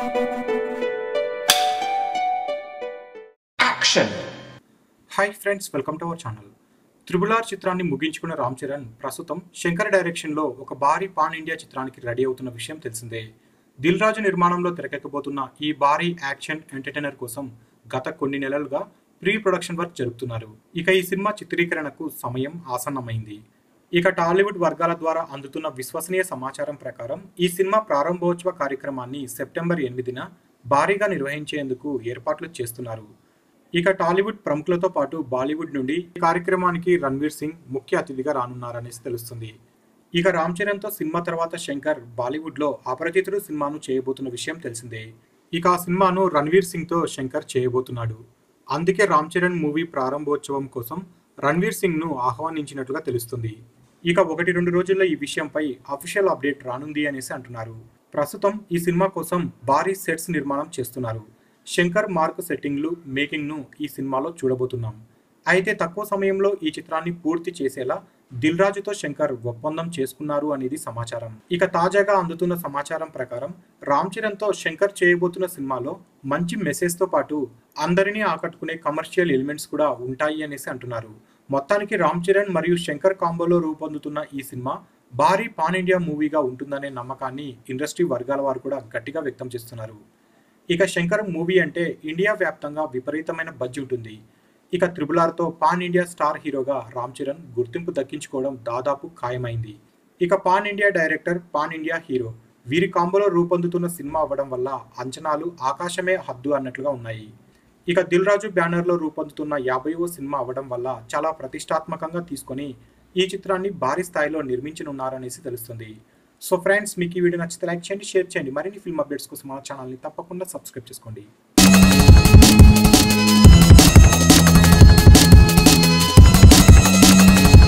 action hi friends welcome to our channel triple R చిత్రాన్ని ముగించుకున్న రామ్ చరణ్ ప్రస్తుతం శంకర్ డైరెక్షన్లో ఒక భారీ పాన్ ఇండియా చిత్రానికి రెడీ అవుతున్న విషయం తెలిసిందే దిల్ రాజు నిర్మాణంలో తెరకెక్కబోతున్న ఈ భారీ యాక్షన్ ఎంటర్టైనర్ కోసం గత కొన్ని నెలలుగా ప్రీ ప్రొడక్షన్ వర్క్ జరుపుతున్నారు ఇక ఈ సినిమా చిత్రీకరణకు సమయం ఆసన్నమైంది ఇక టాలీవుడ్ వర్గాల ద్వారా అందుతున్న విశ్వసనీయ సమాచారం ప్రకారం ఈ సినిమా ప్రారంభోత్సవ కార్యక్రమాన్ని సెప్టెంబర్ ఎనిమిదిన భారీగా నిర్వహించేందుకు ఏర్పాట్లు చేస్తున్నారు ఇక టాలీవుడ్ ప్రముఖులతో పాటు బాలీవుడ్ నుండి ఈ కార్యక్రమానికి రణ్వీర్ సింగ్ ముఖ్య అతిథిగా రానున్నారనేసి తెలుస్తుంది ఇక రామ్ చరణ్తో సినిమా తర్వాత శంకర్ బాలీవుడ్లో అపరిచితుడు సినిమాను చేయబోతున్న విషయం తెలిసిందే ఇక ఆ సినిమాను రణ్వీర్ సింగ్తో శంకర్ చేయబోతున్నాడు అందుకే రామ్ చరణ్ మూవీ ప్రారంభోత్సవం కోసం రణ్వీర్ సింగ్ను ఆహ్వానించినట్టుగా తెలుస్తుంది ఇక ఒకటి రెండు రోజుల్లో ఈ విషయంపై అఫీషియల్ అప్డేట్ రానుంది అనేసి అంటున్నారు ప్రస్తుతం ఈ సినిమా కోసం భారీ సెట్స్ నిర్మాణం చేస్తున్నారు శంకర్ మార్క్ సెట్టింగ్లు మేకింగ్ను ఈ సినిమాలో చూడబోతున్నాం అయితే తక్కువ సమయంలో ఈ చిత్రాన్ని పూర్తి చేసేలా దిల్ రాజుతో శంకర్ ఒప్పందం చేసుకున్నారు అనేది సమాచారం ఇక తాజాగా అందుతున్న సమాచారం ప్రకారం రామ్ చరణ్తో శంకర్ చేయబోతున్న సినిమాలో మంచి మెసేజ్తో పాటు అందరినీ ఆకట్టుకునే కమర్షియల్ ఎలిమెంట్స్ కూడా ఉంటాయి అనేసి అంటున్నారు మొత్తానికి రామ్ చరణ్ మరియు శంకర్ కాంబోలో రూపొందుతున్న ఈ సినిమా భారీ పాన్ ఇండియా మూవీగా ఉంటుందనే నమ్మకాన్ని ఇండస్ట్రీ వర్గాల వారు కూడా గట్టిగా వ్యక్తం చేస్తున్నారు ఇక శంకర్ మూవీ అంటే ఇండియా వ్యాప్తంగా విపరీతమైన బజ్జి ఉంటుంది ఇక త్రిబుల్ ఆర్తో పాన్ ఇండియా స్టార్ హీరోగా రామ్ చరణ్ గుర్తింపు దక్కించుకోవడం దాదాపు ఖాయమైంది ఇక pan India director pan India hero వీరి కాంబోలో రూపొందుతున్న సినిమా అవ్వడం వల్ల అంచనాలు ఆకాశమే హద్దు అన్నట్లుగా ఉన్నాయి ఇక దిల్ రాజు బ్యానర్లో రూపొందుతున్న యాభైవ సినిమా అవ్వడం వల్ల చాలా ప్రతిష్టాత్మకంగా తీసుకొని ఈ చిత్రాన్ని భారీ స్థాయిలో నిర్మించనున్నారనేసి తెలుస్తుంది సో ఫ్రెండ్స్ మీకు ఈ వీడియో నచ్చితే లైక్ చేయండి షేర్ చేయండి మరిన్ని ఫిల్మ్ అప్డేట్స్ కోసం మా ఛానల్ని తప్పకుండా సబ్స్క్రైబ్ చేసుకోండి